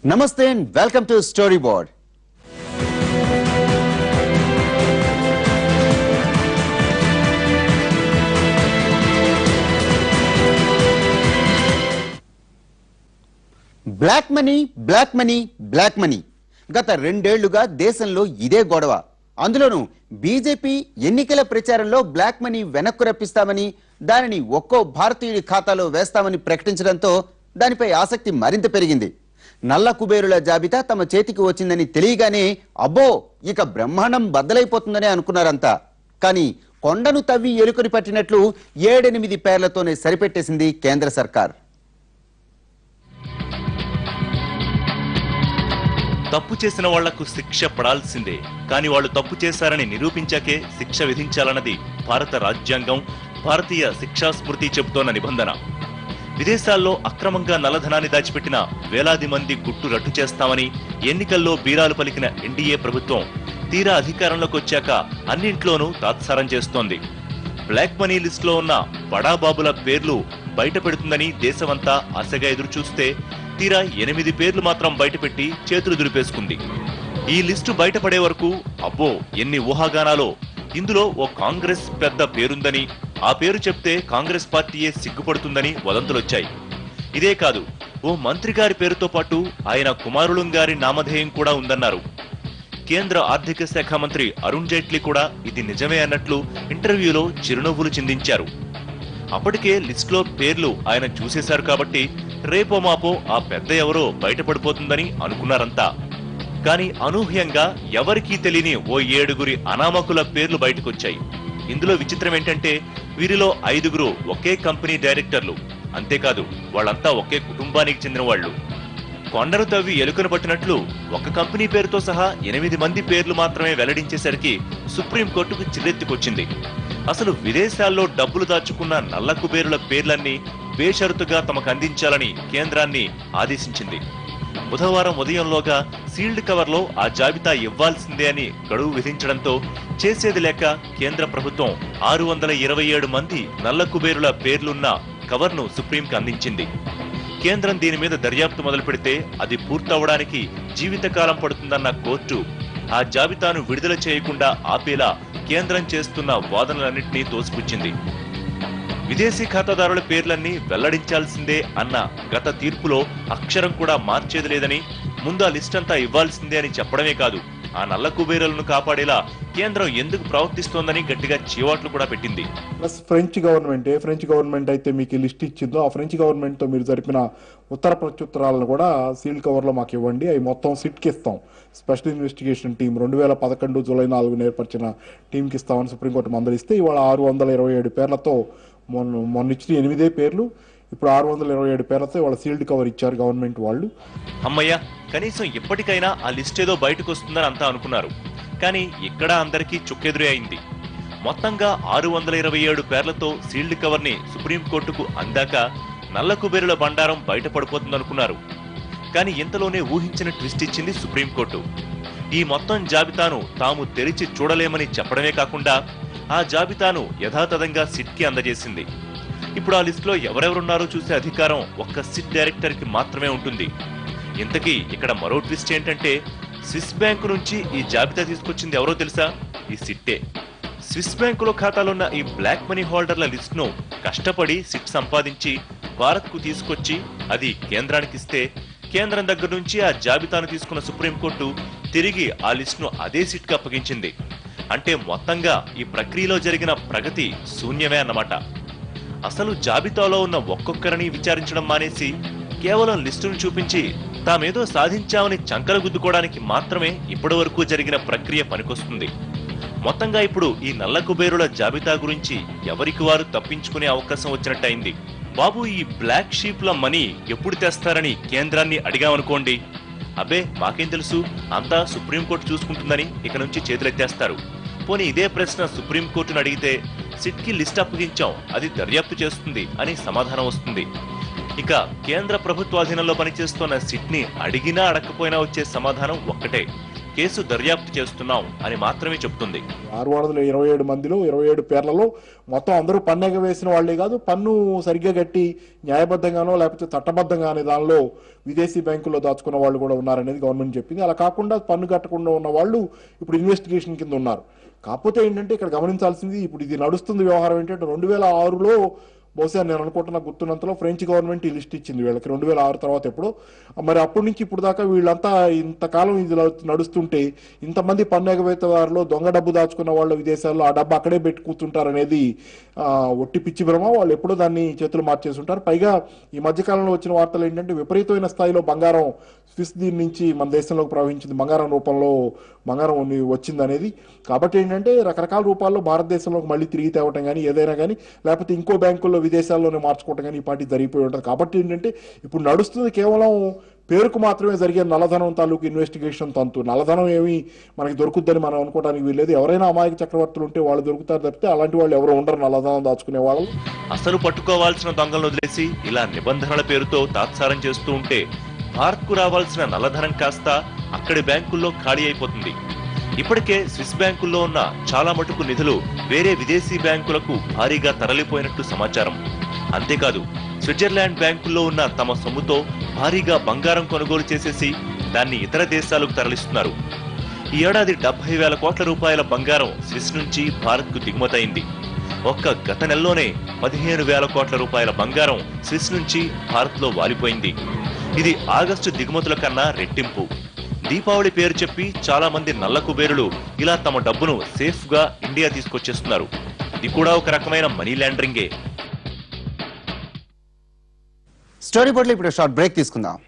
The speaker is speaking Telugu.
నమస్తే and welcome to storyboard black money black money black money గత రెండేళ్లుగా దేశంలో ఇదే గొడవ అందులోనూ బీజేపీ ఎన్నికల ప్రచారంలో బ్లాక్ మనీ వెనక్కు రప్పిస్తామని దానిని ఒక్కో భారతీయుడి ఖాతాలో వేస్తామని ప్రకటించడంతో దానిపై ఆసక్తి మరింత పెరిగింది నల్ల కుబేరుల జాబితా తమ చేతికి వచ్చిందని తెలియగానే అబ్బో ఇక బ్రహ్మాండం బద్దలైపోతుందనే అనుకున్నారంతా కానీ కొండను తవ్వి ఎలుకని పట్టినట్లు ఏడెనిమిది పేర్లతోనే సరిపెట్టేసింది కేంద్ర సర్కార్ తప్పు చేసిన వాళ్లకు శిక్ష పడాల్సిందే కానీ వాళ్ళు తప్పు చేశారని నిరూపించాకే శిక్ష విధించాలన్నది భారత రాజ్యాంగం భారతీయ శిక్షా స్మృతి చెబుతోన్న నిబంధన విదేశాల్లో అక్రమంగా నల్లధనాన్ని దాచిపెట్టిన వేలాది మంది గుట్టు రట్టు చేస్తామని ఎన్నికల్లో బీరాలు పలికిన ఎన్డీఏ ప్రభుత్వం తీరా అధికారంలోకి వచ్చాక అన్నింట్లోనూ తాత్సారం చేస్తోంది బ్లాక్ మనీ లిస్టులో ఉన్న బడాబాబుల పేర్లు బయట పెడుతుందని దేశమంతా ఆశగా ఎదురుచూస్తే తీరా ఎనిమిది పేర్లు మాత్రం బయటపెట్టి చేతులు దులిపేసుకుంది ఈ లిస్టు బయటపడే వరకు అబ్బో ఎన్ని ఊహాగానాలో ఇందులో ఓ కాంగ్రెస్ పెద్ద పేరుందని ఆ పేరు చెప్తే కాంగ్రెస్ పార్టీయే సిగ్గుపడుతుందని వదంతులొచ్చాయి ఇదే కాదు ఓ మంత్రి గారి పేరుతో పాటు ఆయన కుమారులం గారి నామధేయం కూడా ఉందన్నారు కేంద్ర ఆర్థిక శాఖ మంత్రి అరుణ్ జైట్లీ కూడా ఇది నిజమే అన్నట్లు ఇంటర్వ్యూలో చిరునవ్వులు చిందించారు అప్పటికే లిస్టులో పేర్లు ఆయన చూసేశారు కాబట్టి రేపో మాపో ఆ పెద్ద ఎవరో బయటపడిపోతుందని అనుకున్నారంతా కానీ అనూహ్యంగా ఎవరికీ తెలియని ఓ ఏడుగురి అనామకుల పేర్లు బయటకొచ్చాయి ఇందులో విచిత్రం ఏంటంటే వీరిలో ఐదుగురు ఒకే కంపెనీ డైరెక్టర్లు అంతేకాదు వాళ్ళంతా ఒకే కుటుంబానికి చెందిన వాళ్ళు కొండను తవ్వి ఎలుకను పట్టినట్లు ఒక కంపెనీ పేరుతో సహా ఎనిమిది మంది పేర్లు మాత్రమే వెల్లడించేసరికి సుప్రీంకోర్టుకు చిరెత్తుకొచ్చింది అసలు విదేశాల్లో డబ్బులు దాచుకున్న నల్ల కుబేరుల పేర్లన్నీ బేషరతుగా తమకు అందించాలని కేంద్రాన్ని ఆదేశించింది బుధవారం ఉదయంలోగా సీల్డ్ కవర్లో ఆ జాబితా ఇవ్వాల్సిందే అని గడువు విధించడంతో చేసేది లేక కేంద్ర ప్రభుత్వం ఆరు వందల ఇరవై ఏడు మంది నల్ల కుబేరుల పేర్లున్న కవర్ను సుప్రీంకి అందించింది కేంద్రం దీని మీద దర్యాప్తు మొదలు పెడితే అది పూర్తవడానికి జీవితకాలం పడుతుందన్న కోర్టు ఆ జాబితాను విడుదల చేయకుండా ఆపేలా కేంద్రం చేస్తున్న వాదనలన్నింటినీ తోసిపుచ్చింది విదేశీ ఖాతాదారుల పేర్లన్నీ వెల్లడించాల్సిందే అన్న గత తీర్పులో అక్షరం కూడా మార్చేది లేదని ముందు ఆ లిస్ట్ అంతా ఇవ్వాల్సిందే అని చెప్పడమే కాదు ఆ నల్ల కుబేరులను కాపాడేలా కేంద్రం ఎందుకు ప్రవర్తిస్తోందని గట్టిగా చీవాట్లు కూడా పెట్టింది ప్లస్ ఫ్రెంచ్ గవర్నమెంట్ ఏ ఫ్రెంచ్ గవర్నమెంట్ అయితే మీకు ఈ లిస్ట్ ఇచ్చిందో ఆ ఫ్రెంచ్ గవర్నమెంట్తో మీరు జరిపిన ఉత్తర ప్రత్యుత్తరాలను కూడా సీల్ కవర్లో మాకు ఇవ్వండి అవి మొత్తం సిట్కి ఇస్తాం స్పెషల్ ఇన్వెస్టిగేషన్ టీం రెండు వేల పదకొండు జూలై నాలుగు ఏర్పరిచిన టీంకి ఇస్తామని సుప్రీంకోర్టు మందలిస్తే ఇవాళ ఆరు వందల ఇరవై ఏడు పేర్లతో మొన్న మొన్న ఇచ్చిన ఎనిమిదే పేర్లు ఇప్పుడు ఆరు వందల ఇరవై ఏడు పేర్లతో ఇవాళ సీల్డ్ కవర్ ఇచ్చారు గవర్నమెంట్ వాళ్ళు అమ్మయ్య కనీసం ఇప్పటికైనా ఆ లిస్ట్ ఏదో బయటకు వస్తుందని అంతా అనుకున్నారు కానీ ఇక్కడ అందరికీ చుక్కెదురే అయింది మొత్తంగా ఆరు వందల ఇరవై ఏడు పేర్లతో సీల్డ్ కవర్ ని సుప్రీంకోర్టుకు అందాక నల్ల కుబేరుల బండారం బయటపడిపోతుందనుకున్నారు కానీ ఇంతలోనే ఊహించిన ట్విస్ట్ ఇచ్చింది సుప్రీంకోర్టు ఈ మొత్తం జాబితాను తాము తెరిచి చూడలేమని చెప్పడమే కాకుండా ఆ జాబితాను యథాతథంగా సిట్కి అందజేసింది ఇప్పుడు ఆ లిస్టులో ఎవరెవరున్నారో చూసే అధికారం ఒక్క సిట్ డైరెక్టర్ కి మాత్రమే ఉంటుంది ఇంతకీ ఇక్కడ మరో ట్విస్ట్ ఏంటంటే స్విస్ బ్యాంకు నుంచి ఈ జాబితా తీసుకొచ్చింది ఎవరో తెలుసా ఈ సిట్టే స్విస్ బ్యాంకులో ఖాతాలున్న ఈ బ్లాక్ మనీ హోల్డర్ల లిస్ట్ను కష్టపడి సిట్ సంపాదించి భారత్ కు తీసుకొచ్చి అది కేంద్రానికి ఇస్తే కేంద్రం దగ్గర నుంచి ఆ జాబితాను తీసుకున్న సుప్రీంకోర్టు తిరిగి ఆ లిస్ట్ను అదే సిట్కు అప్పగించింది అంటే మొత్తంగా ఈ ప్రక్రియలో జరిగిన ప్రగతి శూన్యమే అన్నమాట అసలు జాబితాలో ఉన్న ఒక్కొక్కరిని విచారించడం మానేసి కేవలం లిస్టును చూపించి తామేదో సాధించామని చంకలు గుద్దుకోవడానికి మాత్రమే ఇప్పటి వరకు జరిగిన ప్రక్రియ పనికొస్తుంది మొత్తంగా ఇప్పుడు ఈ నల్ల కుబేరుల జాబితా గురించి ఎవరికి వారు తప్పించుకునే అవకాశం వచ్చినట్టయింది బాబు ఈ బ్లాక్ షీప్ల మనీ ఎప్పుడు తెస్తారని కేంద్రాన్ని అడిగామనుకోండి అబ్బే మాకేం తెలుసు అంతా సుప్రీంకోర్టు చూసుకుంటుందని ఇక నుంచి చేతులెత్తేస్తారు పోనీ ఇదే ప్రశ్న సుప్రీంకోర్టును అడిగితే సిట్కి లిస్ట్ అప్పగించాం అది దర్యాప్తు చేస్తుంది అని సమాధానం వస్తుంది ఇక కేంద్ర ప్రభుత్వాధీనంలో పనిచేస్తున్న సిట్ని అడిగినా అడగకపోయినా వచ్చే సమాధానం ఒక్కటే కేసు దర్యాప్తు చేస్తున్నాం అని మాత్రమే చెబుతుంది ఆరు వందల ఇరవై ఏడు మందిలో ఇరవై ఏడు పేర్లలో మొత్తం అందరూ పన్ను ఎగవేసిన వాళ్ళే కాదు పన్ను సరిగ్గా కట్టి న్యాయబద్ధంగానో లేకపోతే చట్టబద్ధంగా అనే దానిలో విదేశీ బ్యాంకుల్లో దాచుకున్న వాళ్ళు కూడా ఉన్నారనేది గవర్నమెంట్ చెప్పింది అలా కాకుండా పన్ను కట్టకుండా ఉన్న వాళ్ళు ఇప్పుడు ఇన్వెస్టిగేషన్ కింద ఉన్నారు కాకపోతే ఏంటంటే ఇక్కడ గమనించాల్సింది ఇప్పుడు ఇది నడుస్తుంది వ్యవహారం ఏంటంటే రెండు వేల ఆరులో బహుశా నేను అనుకుంటున్న గుర్తున్నంతలో ఫ్రెంచ్ గవర్నమెంట్ ఈ లిస్ట్ ఇచ్చింది వీళ్ళకి రెండు వేల ఆరు తర్వాత ఎప్పుడు మరి అప్పటి నుంచి ఇప్పుడు దాకా వీళ్ళంతా ఇంతకాలం ఇది నడుస్తుంటే ఇంతమంది పన్ను ఎగవేతదారులు దొంగ డబ్బు దాచుకున్న వాళ్ళు విదేశాల్లో ఆ డబ్బు అక్కడే పెట్టి కూర్చుంటారనేది ఆ, ఒట్టి పిచ్చి భ్రమ వాళ్ళు ఎప్పుడో దాన్ని చేతులు మార్చేస్తుంటారు పైగా ఈ మధ్యకాలంలో వచ్చిన వార్తలు ఏంటంటే విపరీతమైన స్థాయిలో బంగారం స్విస్ దీని నుంచి మన దేశంలోకి ప్రవహించింది బంగారం రూపంలో బంగారం ఉన్ని- వచ్చింది అనేది కాబట్టి ఏంటంటే రకరకాల రూపాల్లో భారతదేశంలోకి మళ్ళీ తిరిగి తేవటం కానీ ఏదైనా కానీ లేకపోతే ఇంకో బ్యాంకుల్లో విదేశాల్లోనే మార్చుకోవటం కానీ ఈ పార్టీ జరిగిపోయి ఉంటుంది కాబట్టి ఏంటంటే ఇప్పుడు నడుస్తుంది కేవలం పేరుకు మాత్రమే జరిగే నల్లధనం తాలూకు ఇన్వెస్టిగేషన్ తంతు నల్లధనం ఏమి మనకి దొరుకుద్దని మనం అనుకోవడానికి వీల్లేదు ఎవరైనా అమాయక చక్రవర్తులు ఉంటే వాళ్ళు దొరుకుతారు తప్పితే అలాంటి వాళ్ళు ఎవరు ఉండరు నల్లధనం దాచుకునే వాళ్ళు అసలు పట్టుకోవాల్సిన దొంగలను వదిలేసి ఇలా నిబంధనల పేరుతో తాత్సారం చేస్తూ ఉంటే భారత్కు రావాల్సిన నల్లధనం కాస్త అక్కడి బ్యాంకుల్లో ఖాళీ అయిపోతుంది ఇప్పటికే స్విస్ బ్యాంకుల్లో ఉన్న చాలా మటుకు నిధులు వేరే విదేశీ బ్యాంకులకు భారీగా తరలిపోయినట్టు సమాచారం అంతేకాదు స్విట్జర్లాండ్ బ్యాంకుల్లో ఉన్న తమ సొమ్ముతో భారీగా బంగారం కొనుగోలు చేసేసి దాన్ని ఇతర దేశాలకు తరలిస్తున్నారు ఈ ఏడాది డెబ్బై వేల కోట్ల రూపాయల బంగారం స్విస్ నుంచి భారత్కు దిగుమతైంది ఒక్క గత నెలలోనే పదిహేను వేల కోట్ల రూపాయల బంగారం స్విస్ నుంచి భారత్లో వాలిపోయింది ఇది ఆగస్టు దిగుమతుల కన్నా రెట్టింపు దీపావళి పేరు చెప్పి చాలా మంది నల్ల కుబేరులు ఇలా తమ డబ్బును సేఫ్ గా ఇండియా తీసుకొచ్చేస్తున్నారు ఇది కూడా ఒక రకమైన మనీ లాండరింగే స్టోరీ బోర్డులో ఇప్పుడు షార్ట్ బ్రేక్ తీసుకుందాం